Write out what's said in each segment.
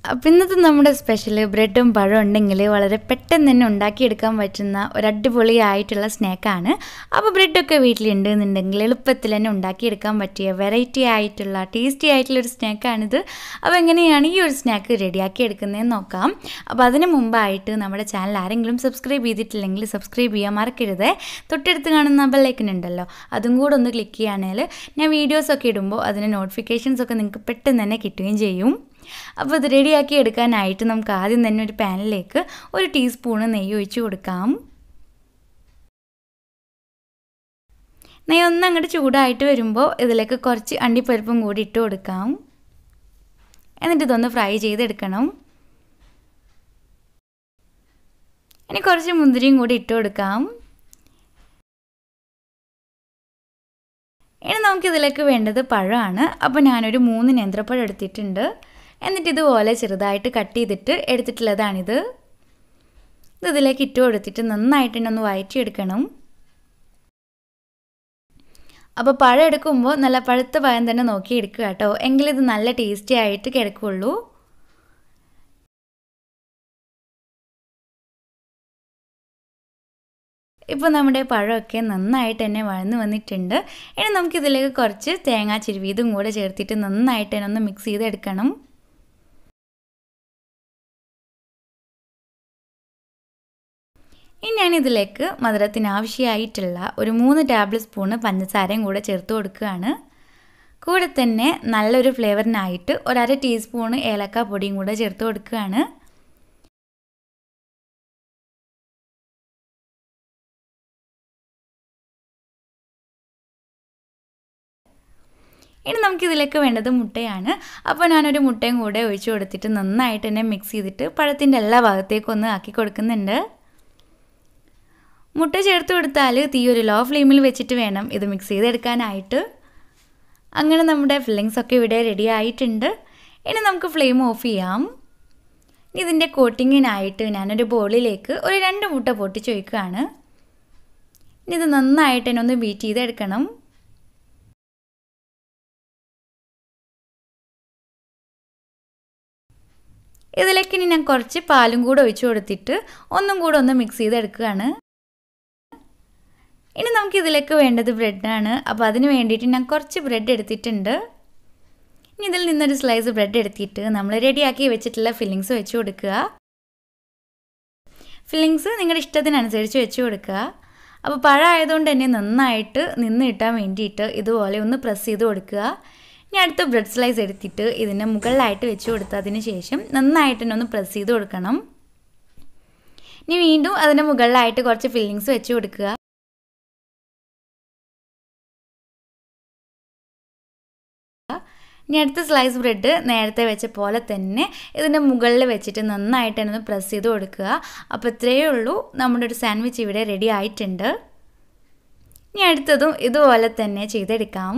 അപ്പം ഇന്നത്തെ നമ്മുടെ സ്പെഷ്യൽ ബ്രെഡും പഴം ഉണ്ടെങ്കിൽ വളരെ പെട്ടെന്ന് തന്നെ ഉണ്ടാക്കിയെടുക്കാൻ പറ്റുന്ന ഒരു അടിപൊളിയായിട്ടുള്ള സ്നാക്കാണ് അപ്പോൾ ബ്രെഡൊക്കെ വീട്ടിലുണ്ടെന്നുണ്ടെങ്കിൽ എളുപ്പത്തിൽ തന്നെ ഉണ്ടാക്കിയെടുക്കാൻ പറ്റിയ വെറൈറ്റി ആയിട്ടുള്ള ടേസ്റ്റി ആയിട്ടുള്ള ഒരു സ്നാക്കാണിത് അപ്പോൾ എങ്ങനെയാണ് ഈ ഒരു സ്നാക്ക് റെഡിയാക്കി എടുക്കുന്നതെന്ന് നോക്കാം അപ്പോൾ അതിന് മുമ്പായിട്ട് നമ്മുടെ ചാനൽ ആരെങ്കിലും സബ്സ്ക്രൈബ് ചെയ്തിട്ടില്ലെങ്കിൽ സബ്സ്ക്രൈബ് ചെയ്യാൻ മറക്കരുത് തൊട്ടടുത്ത് കാണുന്ന ബെല്ലൈക്കൻ ഉണ്ടല്ലോ അതും കൂടെ ഒന്ന് ക്ലിക്ക് ചെയ്യുകയാണെങ്കിൽ ഞാൻ വീഡിയോസൊക്കെ ഇടുമ്പോൾ അതിന് നോട്ടിഫിക്കേഷൻസ് ഒക്കെ നിങ്ങൾക്ക് പെട്ടെന്ന് തന്നെ കിട്ടുകയും ചെയ്യും അപ്പോൾ ഇത് റെഡിയാക്കി എടുക്കാനായിട്ട് നമുക്ക് ആദ്യം തന്നെ ഒരു പാനിലേക്ക് ഒരു ടീസ്പൂണ് നെയ്യ് ഒഴിച്ച് കൊടുക്കാം നെയ്യ് ഒന്ന് അങ്ങോട്ട് ചൂടായിട്ട് വരുമ്പോൾ ഇതിലേക്ക് കുറച്ച് അണ്ടിപ്പരിപ്പും കൂടി ഇട്ട് കൊടുക്കാം എന്നിട്ട് ഇതൊന്ന് ഫ്രൈ ചെയ്തെടുക്കണം ഇനി കുറച്ച് മുന്തിരിയും കൂടി ഇട്ട് കൊടുക്കാം ഇനി നമുക്കിതിലേക്ക് വേണ്ടത് പഴമാണ് അപ്പോൾ ഞാനൊരു മൂന്ന് നേന്ത്രപ്പഴം എടുത്തിട്ടുണ്ട് എന്നിട്ട് ഇതുപോലെ ചെറുതായിട്ട് കട്ട് ചെയ്തിട്ട് എടുത്തിട്ടുള്ളതാണിത് ഇത് ഇതിലേക്ക് ഇട്ട് കൊടുത്തിട്ട് നന്നായിട്ട് തന്നെ ഒന്ന് വയറ്റിയെടുക്കണം അപ്പോൾ പഴം എടുക്കുമ്പോൾ നല്ല പഴുത്ത പഴം തന്നെ നോക്കി എടുക്കുക കേട്ടോ എങ്കിലിത് നല്ല ടേസ്റ്റി ആയിട്ട് കിടക്കുള്ളൂ ഇപ്പോൾ നമ്മുടെ പഴമൊക്കെ നന്നായിട്ട് തന്നെ വഴന്ന് വന്നിട്ടുണ്ട് ഇനി നമുക്കിതിലേക്ക് കുറച്ച് തേങ്ങാ ചിരുവീതും കൂടെ ചേർത്തിട്ട് നന്നായിട്ട് തന്നെ ഒന്ന് മിക്സ് ചെയ്തെടുക്കണം ഇനി ഞാനിതിലേക്ക് മധുരത്തിന് ആവശ്യമായിട്ടുള്ള ഒരു മൂന്ന് ടേബിൾ സ്പൂണ് പഞ്ചസാരയും കൂടെ ചേർത്ത് കൊടുക്കുകയാണ് കൂടെ തന്നെ നല്ലൊരു ഫ്ലേവറിനായിട്ട് ഒരര ടീസ്പൂണ് ഏലക്ക പൊടിയും കൂടെ ചേർത്ത് കൊടുക്കുകയാണ് ഇനി നമുക്കിതിലേക്ക് വേണ്ടത് മുട്ടയാണ് അപ്പോൾ ഞാനൊരു മുട്ടയും കൂടെ ഒഴിച്ചു കൊടുത്തിട്ട് നന്നായിട്ട് തന്നെ മിക്സ് ചെയ്തിട്ട് പഴത്തിൻ്റെ എല്ലാ ഭാഗത്തേക്കും ഒന്ന് ആക്കി കൊടുക്കുന്നുണ്ട് മുട്ട ചേർത്ത് കൊടുത്താൽ തീ ഒരു ലോ ഫ്ലെയിമിൽ വെച്ചിട്ട് വേണം ഇത് മിക്സ് ചെയ്തെടുക്കാനായിട്ട് അങ്ങനെ നമ്മുടെ ഫില്ലിങ്സ് ഒക്കെ ഇവിടെ റെഡി ആയിട്ടുണ്ട് ഇനി നമുക്ക് ഫ്ലെയിം ഓഫ് ചെയ്യാം ഇതിൻ്റെ കോട്ടിങ്ങിനായിട്ട് ഞാനൊരു ബോളിലേക്ക് ഒരു രണ്ട് മുട്ട പൊട്ടിച്ച് വയ്ക്കുകയാണ് ഇനി ഇത് നന്നായിട്ട് തന്നെ ഒന്ന് ബീറ്റ് ചെയ്തെടുക്കണം ഇതിലേക്ക് ഇനി ഞാൻ കുറച്ച് പാലും കൂടെ ഒഴിച്ചു കൊടുത്തിട്ട് ഒന്നും കൂടെ ഒന്ന് മിക്സ് ചെയ്തെടുക്കുകയാണ് ഇനി നമുക്ക് ഇതിലേക്ക് വേണ്ടത് ബ്രെഡാണ് അപ്പോൾ അതിന് വേണ്ടിയിട്ട് ഞാൻ കുറച്ച് ബ്രെഡ് എടുത്തിട്ടുണ്ട് ഇനി ഇതിൽ നിന്നൊരു സ്ലൈസ് ബ്രെഡ് എടുത്തിട്ട് നമ്മൾ റെഡിയാക്കി വെച്ചിട്ടുള്ള ഫില്ലിങ്സ് വെച്ച് കൊടുക്കുക ഫില്ലിങ്സ് നിങ്ങളുടെ ഇഷ്ടത്തിനനുസരിച്ച് വെച്ച് കൊടുക്കുക അപ്പോൾ പഴമായതുകൊണ്ട് തന്നെ നന്നായിട്ട് നിന്ന് കിട്ടാൻ വേണ്ടിയിട്ട് ഇതുപോലെ ഒന്ന് പ്രസ് ചെയ്ത് കൊടുക്കുക ഇനി അടുത്ത ബ്രെഡ് സ്ലൈസ് എടുത്തിട്ട് ഇതിൻ്റെ മുകളിലായിട്ട് വെച്ച് കൊടുത്തതിന് ശേഷം നന്നായിട്ട് തന്നെ ഒന്ന് പ്രസ് ചെയ്ത് കൊടുക്കണം ഇനി വീണ്ടും അതിൻ്റെ മുകളിലായിട്ട് കുറച്ച് ഫില്ലിങ്സ് വെച്ച് കൊടുക്കുക ഇനി അടുത്ത സ്ലൈസ് ബ്രെഡ് നേരത്തെ വെച്ച പോലെ തന്നെ ഇതിൻ്റെ മുകളിൽ വെച്ചിട്ട് നന്നായിട്ട് തന്നെ ഒന്ന് പ്രസ് ചെയ്ത് കൊടുക്കുക അപ്പോൾ ഇത്രയേ ഉള്ളൂ നമ്മുടെ ഒരു സാൻഡ്വിച്ച് ഇവിടെ റെഡി ആയിട്ടുണ്ട് ഇനി അടുത്തതും ഇതുപോലെ തന്നെ ചെയ്തെടുക്കാം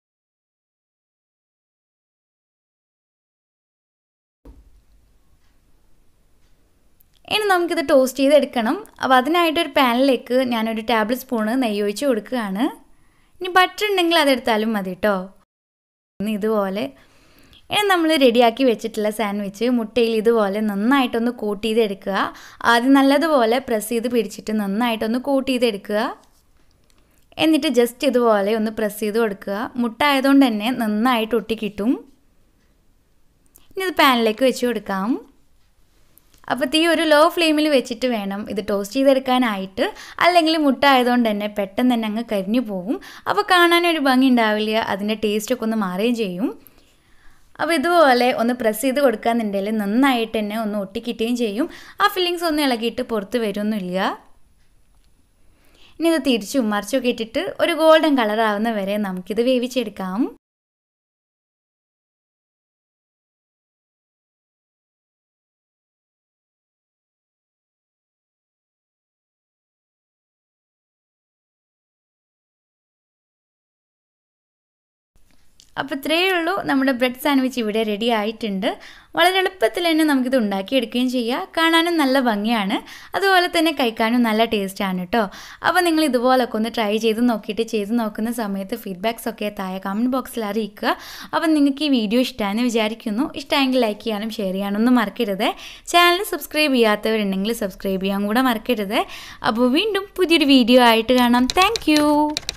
ഇനി നമുക്കിത് ടോസ്റ്റ് ചെയ്തെടുക്കണം അപ്പോൾ അതിനായിട്ടൊരു പാനിലേക്ക് ഞാനൊരു ടേബിൾ സ്പൂണ് നെയ്യ് ഒഴിച്ച് കൊടുക്കുകയാണ് ഇനി ബട്ടർ ഉണ്ടെങ്കിൽ അതെടുത്താലും മതി കേട്ടോ ഇതുപോലെ ഇനി നമ്മൾ റെഡിയാക്കി വെച്ചിട്ടുള്ള സാൻഡ്വിച്ച് മുട്ടയിൽ ഇതുപോലെ നന്നായിട്ടൊന്ന് കോട്ട് ചെയ്തെടുക്കുക ആദ്യം നല്ലതുപോലെ പ്രസ് ചെയ്ത് പിടിച്ചിട്ട് നന്നായിട്ടൊന്ന് കോട്ട് ചെയ്തെടുക്കുക എന്നിട്ട് ജസ്റ്റ് ഇതുപോലെ ഒന്ന് പ്രസ് ചെയ്ത് കൊടുക്കുക മുട്ട ആയതുകൊണ്ട് തന്നെ നന്നായിട്ട് ഒട്ടി കിട്ടും ഇനി ഇത് പാനിലേക്ക് വെച്ച് കൊടുക്കാം അപ്പോൾ തീ ഒരു ലോ ഫ്ലെയിമിൽ വെച്ചിട്ട് വേണം ഇത് ടോസ്റ്റ് ചെയ്തെടുക്കാനായിട്ട് അല്ലെങ്കിൽ മുട്ട ആയതുകൊണ്ട് തന്നെ പെട്ടെന്ന് തന്നെ അങ്ങ് കരിഞ്ഞു പോകും അപ്പോൾ കാണാനൊരു ഭംഗി ഉണ്ടാവില്ല അതിൻ്റെ ടേസ്റ്റൊക്കെ ഒന്ന് മാറുകയും ചെയ്യും അപ്പോൾ ഇതുപോലെ ഒന്ന് പ്രസ് ചെയ്ത് കൊടുക്കാന്നുണ്ടെങ്കിൽ നന്നായിട്ട് തന്നെ ഒന്ന് ഒട്ടിക്കിട്ടുകയും ചെയ്യും ആ ഫില്ലിങ്സ് ഒന്നും ഇളകിയിട്ട് പുറത്ത് വരുമൊന്നുമില്ല ഇനി ഇത് തിരിച്ചും മറിച്ചൊക്കെ ഇട്ടിട്ട് ഒരു ഗോൾഡൻ കളർ ആവുന്ന വരെ നമുക്കിത് വേവിച്ചെടുക്കാം അപ്പോൾ ഇത്രയേ ഉള്ളൂ നമ്മുടെ ബ്രെഡ് സാൻഡ്വിച്ച് ഇവിടെ റെഡി ആയിട്ടുണ്ട് വളരെ എളുപ്പത്തിൽ തന്നെ നമുക്കിത് ഉണ്ടാക്കിയെടുക്കുകയും ചെയ്യാം കാണാനും നല്ല ഭംഗിയാണ് അതുപോലെ തന്നെ കഴിക്കാനും നല്ല ടേസ്റ്റാണ് കേട്ടോ അപ്പോൾ നിങ്ങൾ ഇതുപോലൊക്കെ ഒന്ന് ട്രൈ ചെയ്ത് നോക്കിയിട്ട് ചെയ്ത് നോക്കുന്ന സമയത്ത് ഫീഡ്ബാക്സ് ഒക്കെ താഴെ കമൻറ്റ് ബോക്സിൽ അറിയിക്കുക അപ്പോൾ നിങ്ങൾക്ക് ഈ വീഡിയോ ഇഷ്ടമാണെന്ന് വിചാരിക്കുന്നു ഇഷ്ടമെങ്കിൽ ലൈക്ക് ചെയ്യാനും ഷെയർ ചെയ്യാനൊന്നും മറക്കരുത് ചാനൽ സബ്സ്ക്രൈബ് ചെയ്യാത്തവരുണ്ടെങ്കിൽ സബ്സ്ക്രൈബ് ചെയ്യാൻ കൂടെ മറക്കരുത് അപ്പോൾ വീണ്ടും പുതിയൊരു വീഡിയോ ആയിട്ട് കാണാം താങ്ക്